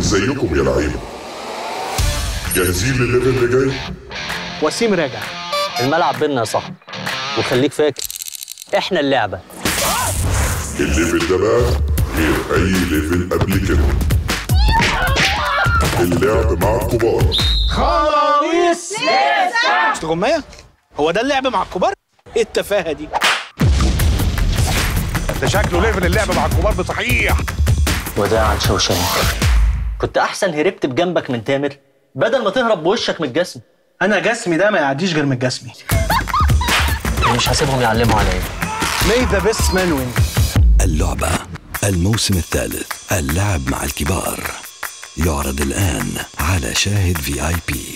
ازيكم يا لعيبه جاهزين للليفل اللي جاي وسيم راجع الملعب بينا يا صاحبي وخليك فاكر احنا اللعبه الليفل ده بقى غير اي ليفل قبل كده اللعب مع الكبار استغمايه هو ده اللعب مع الكبار ايه التفاهه دي ده شكله ليفل اللعب مع الكبار بصحيح وداعا شوشان كنت احسن هربت بجنبك من تامر بدل ما تهرب بوشك من الجسم انا جسمي ده ما يعديش غير من جسمي مش هسيبهم يعلموا عليا مي ذا بيست مان وين اللعبة الموسم الثالث اللعب مع الكبار يعرض الآن على شاهد في آي بي